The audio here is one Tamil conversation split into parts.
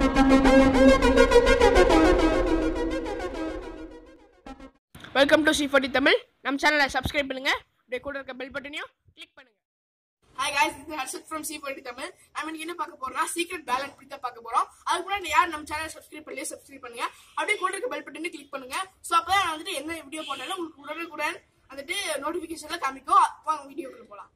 welcome to C forty Tamil நம்ம சேனலை சப்ஸ்கிரைப் பண்ணுங்க அப்படியே கூட இருக்க பெல் பட்டனையும் கிளிக் பண்ணுங்க ஹாய் காய்ஸ் இது Harshad from C forty Tamil நம்ம இன்னைக்கு என்ன பார்க்க போறோம்னா சீக்ரெட் பேலன்ஸ் பத்தி தான் பார்க்க போறோம் அதுக்கு முன்னாடி யார் நம்ம சேனலை சப்ஸ்கிரைப் பண்ணலையே சப்ஸ்கிரைப் பண்ணுங்க அப்படியே கூட இருக்க பெல் பட்டனை கிளிக் பண்ணுங்க ஸோ அப்பதான் நான் வந்துட்டு என்ன வீடியோ போட்டாலும் உங்களுக்கு உடனுக்குடன் வந்துட்டு நோட்டிஃபிகேஷன்ல காமிக்கும் வாங்க வீடியோக்குள்ள போலாம்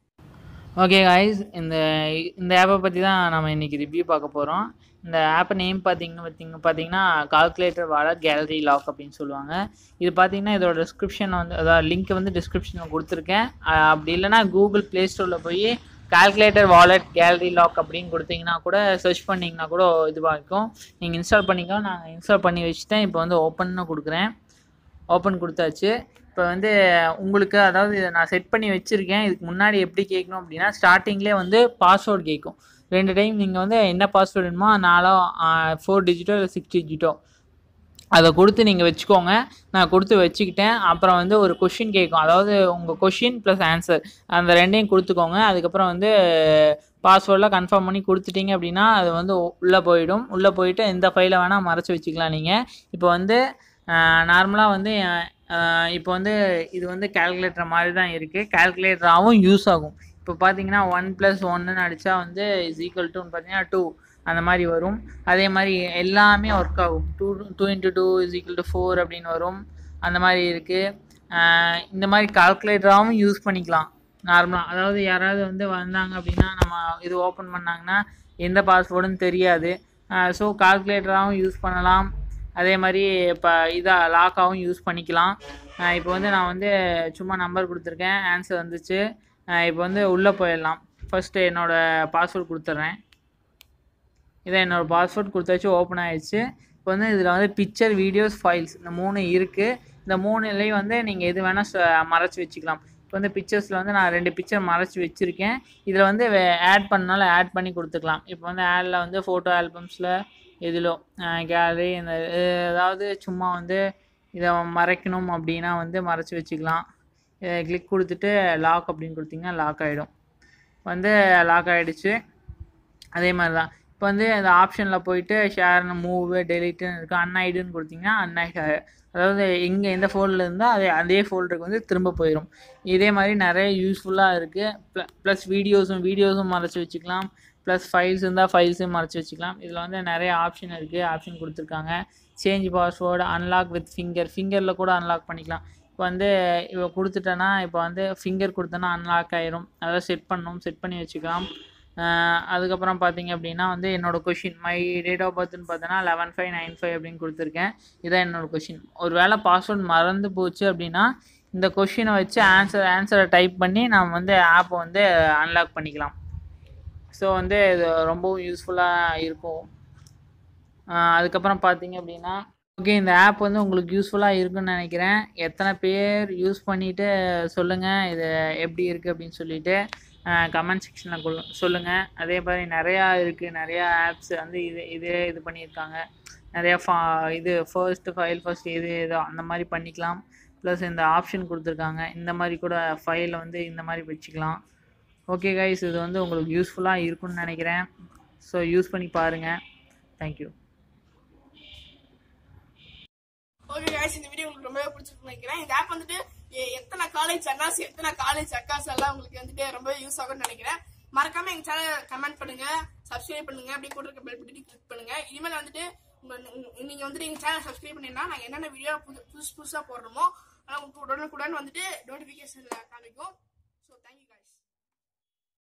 ஓகே காய்ஸ் இந்த இந்த ஆப்பை பற்றி தான் நம்ம இன்றைக்கி ரிவ்யூ பார்க்க போகிறோம் இந்த ஆப்பை நேம் பார்த்தீங்கன்னா பார்த்தீங்க பார்த்தீங்கன்னா கால்குலேட்டர் வாலட் கேலரி லாக் அப்படின்னு சொல்லுவாங்க இது பார்த்தீங்கன்னா இதோட டிஸ்கிரிப்ஷன் வந்து அதாவது லிங்க் வந்து டிஸ்கிரிப்ஷனில் கொடுத்துருக்கேன் அஹ் அப்படி இல்லைனா கூகுள் ப்ளே ஸ்டோரில் போய் கால்குலேட்டர் வாலெட் கேலரி லாக் அப்படின்னு கொடுத்தீங்கன்னா கூட சர்ச் பண்ணிங்கன்னா கூட இதுவாகும் நீங்கள் இன்ஸ்டால் பண்ணிக்கோ நான் இன்ஸ்டால் பண்ணி வச்சுட்டேன் இப்போ வந்து ஓப்பன்னு கொடுக்குறேன் ஓப்பன் கொடுத்தாச்சு இப்போ வந்து உங்களுக்கு அதாவது இதை நான் செட் பண்ணி வச்சுருக்கேன் இதுக்கு முன்னாடி எப்படி கேட்கணும் அப்படின்னா ஸ்டார்டிங்லேயே வந்து பாஸ்வேர்டு கேட்கும் ரெண்டு டைம் நீங்கள் வந்து என்ன பாஸ்வேர்டு வேணுமோ நாலோ ஃபோர் டிஜிட்டோ இல்லை சிக்ஸ் டிஜிட்டோ அதை கொடுத்து நீங்கள் வச்சுக்கோங்க நான் கொடுத்து வச்சுக்கிட்டேன் அப்புறம் வந்து ஒரு கொஷின் கேட்கும் அதாவது உங்கள் கொஷின் ப்ளஸ் ஆன்சர் அந்த ரெண்டையும் கொடுத்துக்கோங்க அதுக்கப்புறம் வந்து பாஸ்வேர்டெலாம் கன்ஃபார்ம் பண்ணி கொடுத்துட்டீங்க அப்படின்னா அது வந்து உள்ளே போயிடும் உள்ளே போயிட்டு எந்த ஃபைலை வேணால் மறைச்சி வச்சுக்கலாம் நீங்கள் இப்போ வந்து நார்மலாக வந்து அஹ், இப்போ வந்து இது வந்து கால்குலேட்டர் மாதிரி தான் இருக்குது கால்குலேட்டராகவும் யூஸ் ஆகும் இப்போ பார்த்தீங்கன்னா ஒன் ப்ளஸ் ஒன்னு அடித்தா வந்து இஸ் ஈக்குவல் டுன்னு பார்த்தீங்கன்னா டூ அந்த மாதிரி வரும் அதே மாதிரி எல்லாமே ஒர்க் ஆகும் two two into two is equal to four அப்படின்னு வரும் அந்த மாதிரி இருக்குது இந்த மாதிரி கால்குலேட்டராகவும் யூஸ் பண்ணிக்கலாம் நார்மலாக அதாவது யாராவது வந்து வந்தாங்க அப்படின்னா நம்ம இது ஓப்பன் பண்ணாங்கன்னா எந்த பாஸ்வேர்டுன்னு தெரியாது ஸோ கால்குலேட்டராகவும் யூஸ் பண்ணலாம் அதே மாதிரி இப்போ இதாக லாக்காகவும் யூஸ் பண்ணிக்கலாம் அஹ் இப்போ வந்து நான் வந்து சும்மா நம்பர் கொடுத்துருக்கேன் ஆன்சர் வந்துச்சு அஹ் இப்போ வந்து உள்ளே போயிடலாம் ஃபஸ்ட்டு என்னோடய பாஸ்வேர்ட் கொடுத்துட்றேன் இதான் என்னோடய பாஸ்வேர்ட் கொடுத்தாச்சு ஓப்பன் ஆயிடுச்சு இப்போ வந்து இதில் வந்து பிக்சர் வீடியோஸ் ஃபைல்ஸ் இந்த மூணு இருக்குது இந்த மூணுலேயும் வந்து நீங்கள் எது வேணால் மறைச்சி வச்சுக்கலாம் இப்போ வந்து பிக்சர்ஸில் வந்து நான் ரெண்டு பிக்சர் மறைச்சி வச்சுருக்கேன் இதில் வந்து ஆட் பண்ணாலும் ஆட் பண்ணி கொடுத்துக்கலாம் இப்போ வந்து ஆடில் வந்து ஃபோட்டோ ஆல்பம்ஸில் இதிலோ கேலரி இந்த ஏதாவது சும்மா வந்து இதை மறைக்கணும் அப்படின்னா வந்து மறைச்சி வச்சுக்கலாம் கிளிக் கொடுத்துட்டு லாக் அப்படின்னு கொடுத்தீங்கன்னா லாக் ஆகிடும் வந்து லாக் ஆகிடுச்சு அதே மாதிரி தான் இப்போ வந்து அந்த ஆப்ஷனில் போயிட்டு ஷேர்னு மூவ் டெலிட்டுன்னு இருக்கு அன்ஐடுன்னு கொடுத்தீங்கன்னா அன்ஐட் அதாவது எங்கே எந்த ஃபோல்டில் இருந்தால் அதே அதே ஃபோல்டருக்கு வந்து திரும்ப போயிடும் இதே மாதிரி நிறைய யூஸ்ஃபுல்லாக இருக்குது ப்ள ப்ளஸ் வீடியோஸும் வீடியோஸும் மறைச்சி வச்சுக்கலாம் ப்ளஸ் ஃபைல்ஸ் இருந்தால் ஃபைல்ஸும் மறைச்சி வச்சுக்கலாம் இதில் வந்து நிறைய ஆப்ஷன் இருக்குது ஆப்ஷன் கொடுத்துருக்காங்க change password unlock with finger ஃபிங்கரில் கூட அன்லாக் பண்ணிக்கலாம் இப்போ வந்து இப்போ கொடுத்துட்டேன்னா இப்போ வந்து ஃபிங்கர் கொடுத்தேன்னா அன்லாக் ஆயிரும் அதாவது செட் பண்ணணும் செட் பண்ணி வச்சுக்கலாம் அஹ் அதுக்கப்புறம் பார்த்தீங்க அப்படின்னா வந்து என்னோட கொஷின் மை டேட் ஆஃப் பர்த்னு பார்த்தோன்னா லெவன் ஃபைவ் நைன் ஃபைவ் அப்படின்னு கொடுத்துருக்கேன் இதான் என்னோட கொஷின் ஒரு வேளை பாஸ்வேர்ட் மறந்து போச்சு அப்படின்னா இந்த கொஷினை வச்சு ஆன்சர் ஆன்சரை டைப் பண்ணி நம்ம வந்து ஆப்பை வந்து அன்லாக் பண்ணிக்கலாம் ஸோ வந்து இது ரொம்பவும் யூஸ்ஃபுல்லாக இருக்கும் ஆஹ் அதுக்கப்புறம் பார்த்தீங்க அப்படின்னா ஓகே இந்த ஆப் வந்து உங்களுக்கு யூஸ்ஃபுல்லாக இருக்குன்னு நினைக்கிறேன் எத்தனை பேர் யூஸ் பண்ணிவிட்டு சொல்லுங்கள் இது எப்படி இருக்குது அப்படின்னு சொல்லிட்டு கமெண்ட் செக்ஷனில் சொல்லுங்கள் அதே மாதிரி நிறையா இருக்குது நிறையா ஆப்ஸ் வந்து இது இதே இது பண்ணியிருக்காங்க நிறையா ஃபா இது ஃபர்ஸ்ட்டு ஃபைல் ஃபர்ஸ்ட் இது இது அந்த மாதிரி பண்ணிக்கலாம் ப்ளஸ் இந்த ஆப்ஷன் கொடுத்துருக்காங்க இந்த மாதிரி கூட ஃபைலை வந்து இந்த மாதிரி வச்சுக்கலாம் ஓகே கைஸ் இது வந்து உங்களுக்கு யூஸ்ஃபுல்லாக இருக்கும்னு நினைக்கிறேன் ஸோ யூஸ் பண்ணி பாருங்கள் தேங்க்யூ ஓகே guys இந்த வீடியோ உங்களுக்கு ரொம்பவே பிடிச்சிருக்குன்னு நினைக்கிறேன் இந்த ஆப் வந்துட்டு எ- எத்தனை காலேஜ் அண்ணாஸ் எத்தனை காலேஜ் அக்காஸ் எல்லாம் உங்களுக்கு வந்துட்டு ரொம்ப யூஸ் ஆகும்னு நினைக்கிறேன் மறக்காம எங்க சேனல் கமெண்ட் பண்ணுங்க சப்ஸ்கிரைப் பண்ணுங்க அப்படியே கூட இருக்க பெல் பட்டனை கிளிக் பண்ணுங்க இனிமேல் வந்துட்டு உங்க உங்க- நீங்க வந்துட்டு எங்க சேனல் சப்ஸ்கிரைப் பண்ணீங்கன்னா நாங்க என்னென்ன வீடியோ புது புதுசு புதுசா போடுறோமோ அதெல்லாம் உங்களுக்கு உடனுக்குடன் வந்துட்டு நோட்டிபிகேஷன்ல காமிக்கும்